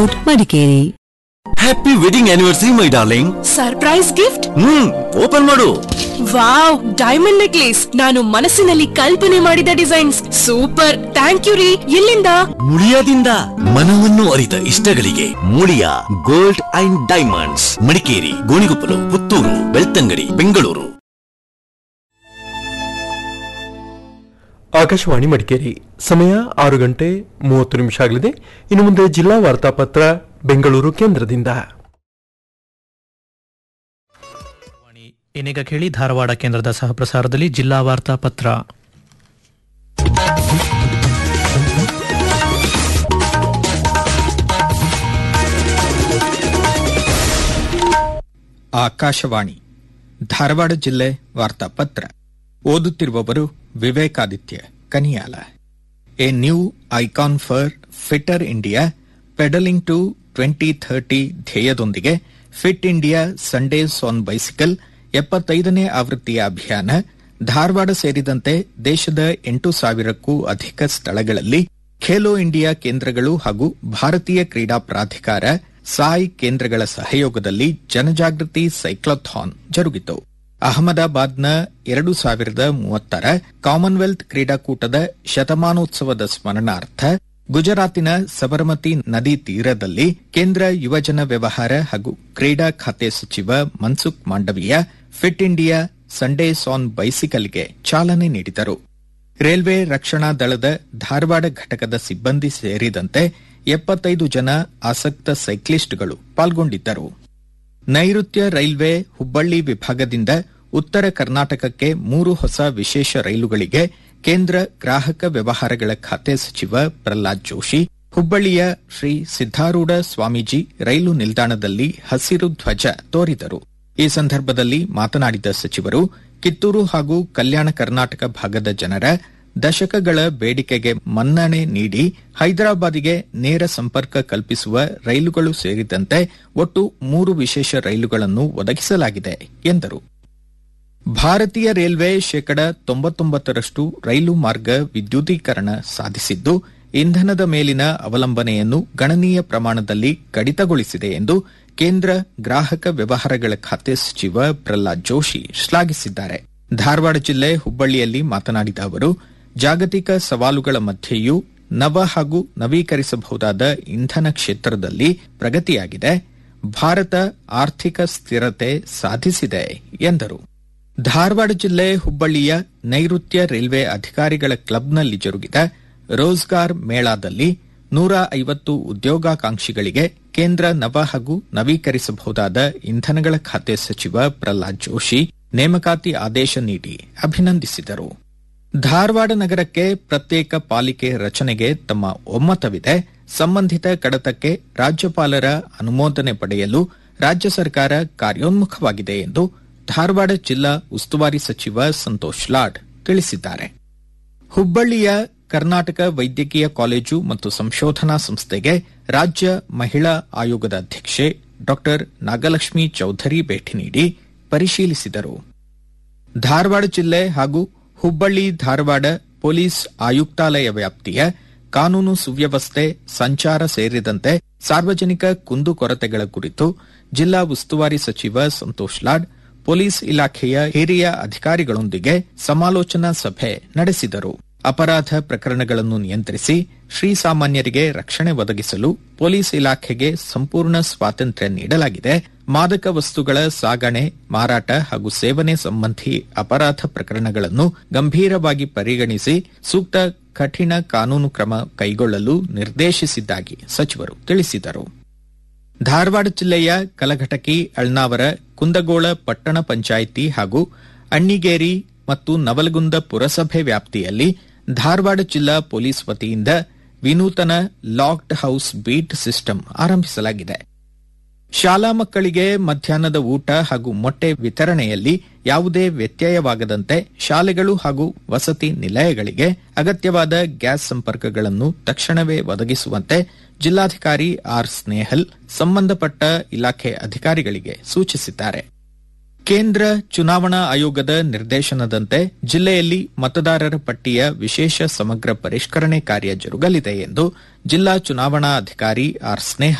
road Madikeri happy wedding anniversary my darling surprise gift hmm open ಮಾಡು wow diamond necklace ನಾನು ಮನಸ್ಸಿನಲ್ಲಿ ಕಲ್ಪನೆ ಮಾಡಿದ ಡಿಸೈನ್ಸ್ ಸೂಪರ್ ಥ್ಯಾಂಕ್ ಯು ರೀ ಎಲ್ಲಿಂದ ಮುಳಿಯಾದಿಂದ ಮನವನ್ನು ಅರಿತ ಇಷ್ಟಗಳಿಗೆ Muliya gold and diamonds Madikeri Gonikoppal Puttur Belthangady Bengaluru Akashvani Madikeri ಸಮಯ ಆರು ಗಂಟೆ ಮೂವತ್ತು ನಿಮಿಷ ಆಗಲಿದೆ ಇನ್ನು ಮುಂದೆ ಜಿಲ್ಲಾ ವಾರ್ತಾಪತ್ರ ಬೆಂಗಳೂರು ಕೇಂದ್ರದಿಂದ ಇನ್ನೀಗ ಕೇಳಿ ಧಾರವಾಡ ಕೇಂದ್ರದ ಸಹಪ್ರಸಾರದಲ್ಲಿ ಜಿಲ್ಲಾ ವಾರ್ತಾ ಪತ್ರ ಆಕಾಶವಾಣಿ ಧಾರವಾಡ ಜಿಲ್ಲೆ ವಾರ್ತಾಪತ್ರ ಓದುತ್ತಿರುವವರು Vivekaditya Kaniyala a new icon for fitter India pedaling to twenty thirty ಧ್ಯೇಯದೊಂದಿಗೆ fit India Sundays on bicycle ಎಪ್ಪತ್ತೈದನೇ ಆವೃತ್ತಿಯ ಅಭಿಯಾನ ಧಾರವಾಡ ಸೇರಿದಂತೆ ದೇಶದ ಎಂಟು ಸಾವಿರಕ್ಕೂ ಅಧಿಕ ಸ್ಥಳಗಳಲ್ಲಿ ಖೇಲೋ ಇಂಡಿಯಾ ಕೇಂದ್ರಗಳು ಹಾಗೂ ಭಾರತೀಯ ಕ್ರೀಡಾ ಪ್ರಾಧಿಕಾರ ಸಾಯ್ ಕೇಂದ್ರಗಳ ಸಹಯೋಗದಲ್ಲಿ ಜನಜಾಗೃತಿ ಸೈಕ್ಲಥಾನ್ ಜರುಗಿತು ಅಹಮದಾಬಾದ್ನ ಎರಡು ಸಾವಿರದ ಮೂವತ್ತರ ಕಾಮನ್ವೆಲ್ತ್ ಕ್ರೀಡಾಕೂಟದ ಶತಮಾನೋತ್ಸವದ ಸ್ಮರಣಾರ್ಥ ಗುಜರಾತಿನ ಸಬರಮತಿ ನದಿ ತೀರದಲ್ಲಿ ಕೇಂದ್ರ ಯುವಜನ ವ್ಯವಹಾರ ಹಾಗೂ ಕ್ರೀಡಾ ಖಾತೆ ಸಚಿವ Mansukh Mandaviya fit India Sundays on ಬೈಸಿಕಲ್ಗೆ ಚಾಲನೆ ನೀಡಿದರು ರೈಲ್ವೆ ರಕ್ಷಣಾ ದಳದ ಧಾರವಾಡ ಘಟಕದ ಸಿಬ್ಬಂದಿ ಸೇರಿದಂತೆ ಎಪ್ಪತ್ತೈದು ಜನ ಆಸಕ್ತ ಸೈಕ್ಲಿಸ್ಟ್ಗಳು ಪಾಲ್ಗೊಂಡಿದ್ದರು ನೈಋತ್ಯ ರೈಲ್ವೆ ಹುಬ್ಬಳ್ಳಿ ವಿಭಾಗದಿಂದ ಉತ್ತರ ಕರ್ನಾಟಕಕ್ಕೆ ಮೂರು ಹೊಸ ವಿಶೇಷ ರೈಲುಗಳಿಗೆ ಕೇಂದ್ರ ಗ್ರಾಹಕ ವ್ಯವಹಾರಗಳ ಖಾತೆ ಸಚಿವ ಪ್ರಹ್ಲಾದ್ ಜೋಶಿ ಹುಬ್ಬಳ್ಳಿಯ ಶ್ರೀ ಸಿದ್ದಾರೂಢ ಸ್ವಾಮೀಜಿ ರೈಲು ನಿಲ್ದಾಣದಲ್ಲಿ ಹಸಿರು ಧ್ವಜ ತೋರಿದರು ಈ ಸಂದರ್ಭದಲ್ಲಿ ಮಾತನಾಡಿದ ಸಚಿವರು ಕಿತ್ತೂರು ಹಾಗೂ ಕಲ್ಯಾಣ ಕರ್ನಾಟಕ ಭಾಗದ ಜನರ ದಶಕಗಳ ಬೇಡಿಕೆಗೆ ಮನ್ನಣೆ ನೀಡಿ ಹೈದರಾಬಾದಿಗೆ ನೇರ ಸಂಪರ್ಕ ಕಲ್ಪಿಸುವ ರೈಲುಗಳು ಸೇರಿದಂತೆ ಒಟ್ಟು ಮೂರು ವಿಶೇಷ ರೈಲುಗಳನ್ನು ಒದಗಿಸಲಾಗಿದೆ ಎಂದರು ಭಾರತೀಯ ರೈಲ್ವೆ ಶೇಕಡ ತೊಂಬತ್ತೊಂಬತ್ತರಷ್ಟು ರೈಲು ಮಾರ್ಗ ವಿದ್ಯುದೀಕರಣ ಸಾಧಿಸಿದ್ದು ಇಂಧನದ ಮೇಲಿನ ಅವಲಂಬನೆಯನ್ನು ಗಣನೀಯ ಪ್ರಮಾಣದಲ್ಲಿ ಕಡಿತಗೊಳಿಸಿದೆ ಎಂದು ಕೇಂದ್ರ ಗ್ರಾಹಕ ವ್ಯವಹಾರಗಳ ಖಾತೆ ಸಚಿವ ಪ್ರಹ್ಲಾದ್ ಜೋಶಿ ಶ್ಲಾಘಿಸಿದ್ದಾರೆ ಧಾರವಾಡ ಜಿಲ್ಲೆ ಹುಬ್ಬಳ್ಳಿಯಲ್ಲಿ ಮಾತನಾಡಿದ ಅವರು ಜಾಗತಿಕ ಸವಾಲುಗಳ ಮಧ್ಯೆಯೂ ನವ ಹಾಗೂ ನವೀಕರಿಸಬಹುದಾದ ಇಂಧನ ಕ್ಷೇತ್ರದಲ್ಲಿ ಪ್ರಗತಿಯಾಗಿದೆ ಭಾರತ ಆರ್ಥಿಕ ಸ್ಥಿರತೆ ಸಾಧಿಸಿದೆ ಎಂದರು ಧಾರವಾಡ ಜಿಲ್ಲೆ ಹುಬ್ಬಳ್ಳಿಯ ನೈಋತ್ಯ ರೈಲ್ವೆ ಅಧಿಕಾರಿಗಳ ಕ್ಲಬ್ನಲ್ಲಿ ಜರುಗಿದ ರೋಜ್ಗಾರ್ ಮೇಳಾದಲ್ಲಿ ನೂರ ಐವತ್ತು ಉದ್ಯೋಗಾಕಾಂಕ್ಷಿಗಳಿಗೆ ಕೇಂದ್ರ ನವ ಹಾಗೂ ನವೀಕರಿಸಬಹುದಾದ ಇಂಧನಗಳ ಖಾತೆ ಸಚಿವ ಪ್ರಹ್ಲಾದ್ ಜೋಶಿ ನೇಮಕಾತಿ ಆದೇಶ ನೀಡಿ ಅಭಿನಂದಿಸಿದರು ಧಾರವಾಡ ನಗರಕ್ಕೆ ಪ್ರತ್ಯೇಕ ಪಾಲಿಕೆ ರಚನೆಗೆ ತಮ್ಮ ಒಮ್ಮತವಿದೆ ಸಂಬಂಧಿತ ಕಡತಕ್ಕೆ ರಾಜ್ಯಪಾಲರ ಅನುಮೋದನೆ ಪಡೆಯಲು ರಾಜ್ಯ ಸರ್ಕಾರ ಕಾರ್ಯೋನ್ಮುಖವಾಗಿದೆ ಎಂದು ಧಾರವಾಡ ಜಿಲ್ಲಾ ಉಸ್ತುವಾರಿ ಸಚಿವ ಸಂತೋಷ್ ಲಾಡ್ ತಿಳಿಸಿದ್ದಾರೆ ಹುಬ್ಬಳ್ಳಿಯ ಕರ್ನಾಟಕ ವೈದ್ಯಕೀಯ ಕಾಲೇಜು ಮತ್ತು ಸಂಶೋಧನಾ ಸಂಸ್ಥೆಗೆ ರಾಜ್ಯ ಮಹಿಳಾ ಆಯೋಗದ ಅಧ್ಯಕ್ಷೆ ಡಾ ನಾಗಲಕ್ಷ್ಮಿ ಚೌಧರಿ ಭೇಟಿ ನೀಡಿ ಪರಿಶೀಲಿಸಿದರು ಧಾರವಾಡ ಜಿಲ್ಲೆ ಹಾಗೂ ಹುಬ್ಬಳ್ಳಿ ಧಾರವಾಡ ಪೊಲೀಸ್ ಆಯುಕ್ತಾಲಯ ವ್ಯಾಪ್ತಿಯ ಕಾನೂನು ಸುವ್ಯವಸ್ಥೆ ಸಂಚಾರ ಸೇರಿದಂತೆ ಸಾರ್ವಜನಿಕ ಕುಂದುಕೊರತೆಗಳ ಕುರಿತು ಜಿಲ್ಲಾ ಉಸ್ತುವಾರಿ ಸಚಿವ ಸಂತೋಷ್ ಲಾಡ್ ಪೊಲೀಸ್ ಇಲಾಖೆಯ ಹಿರಿಯ ಅಧಿಕಾರಿಗಳೊಂದಿಗೆ ಸಮಾಲೋಚನಾ ಸಭೆ ನಡೆಸಿದರು ಅಪರಾಧ ಪ್ರಕರಣಗಳನ್ನು ನಿಯಂತ್ರಿಸಿ ಶ್ರೀಸಾಮಾನ್ಯರಿಗೆ ರಕ್ಷಣೆ ಒದಗಿಸಲು ಪೊಲೀಸ್ ಇಲಾಖೆಗೆ ಸಂಪೂರ್ಣ ಸ್ವಾತಂತ್ರ್ಯ ನೀಡಲಾಗಿದೆ ಮಾದಕ ವಸ್ತುಗಳ ಸಾಗಣೆ ಮಾರಾಟ ಹಾಗೂ ಸೇವನೆ ಸಂಬಂಧಿ ಅಪರಾಧ ಪ್ರಕರಣಗಳನ್ನು ಗಂಭೀರವಾಗಿ ಪರಿಗಣಿಸಿ ಸೂಕ್ತ ಕಠಿಣ ಕಾನೂನು ಕ್ರಮ ಕೈಗೊಳ್ಳಲು ನಿರ್ದೇಶಿಸಿದ್ದಾಗಿ ಸಚಿವರು ತಿಳಿಸಿದರು ಧಾರವಾಡ ಜಿಲ್ಲೆಯ ಕಲಘಟಕಿ ಅಳ್ನಾವರ ಕುಂದಗೋಳ ಪಟ್ಟಣ ಪಂಚಾಯಿತಿ ಹಾಗೂ ಅಣ್ಣಿಗೇರಿ ಮತ್ತು ನವಲಗುಂದ ಪುರಸಭೆ ವ್ಯಾಪ್ತಿಯಲ್ಲಿ ಧಾರವಾಡ ಜಿಲ್ಲಾ ಪೊಲೀಸ್ ವತಿಯಿಂದ ವಿನೂತನ ಲಾಕ್ಡ್ ಹೌಸ್ ಬೀಟ್ ಸಿಸ್ಟಮ್ ಆರಂಭಿಸಲಾಗಿದೆ ಶಾಲಾ ಮಕ್ಕಳಿಗೆ ಮಧ್ಯಾಹ್ನದ ಊಟ ಹಾಗೂ ಮೊಟ್ಟೆ ವಿತರಣೆಯಲ್ಲಿ ಯಾವುದೇ ವ್ಯತ್ಯಯವಾಗದಂತೆ ಶಾಲೆಗಳು ಹಾಗೂ ವಸತಿ ನಿಲಯಗಳಿಗೆ ಅಗತ್ಯವಾದ ಗ್ಯಾಸ್ ಸಂಪರ್ಕಗಳನ್ನು ತಕ್ಷಣವೇ ಒದಗಿಸುವಂತೆ ಜಿಲ್ಲಾಧಿಕಾರಿ ಆರ್ ಸ್ನೇಹಲ್ ಸಂಬಂಧಪಟ್ಟ ಇಲಾಖೆ ಅಧಿಕಾರಿಗಳಿಗೆ ಸೂಚಿಸಿದ್ದಾರೆ ಕೇಂದ್ರ ಚುನಾವಣಾ ಆಯೋಗದ ನಿರ್ದೇಶನದಂತೆ ಜಿಲ್ಲೆಯಲ್ಲಿ ಮತದಾರರ ಪಟ್ಟಿಯ ವಿಶೇಷ ಸಮಗ್ರ ಪರಿಷ್ಕರಣೆ ಕಾರ್ಯ ಜರುಗಲಿದೆ ಎಂದು ಜಿಲ್ಲಾ ಚುನಾವಣಾ ಅಧಿಕಾರಿ ಆರ್ ಸ್ನೇಹ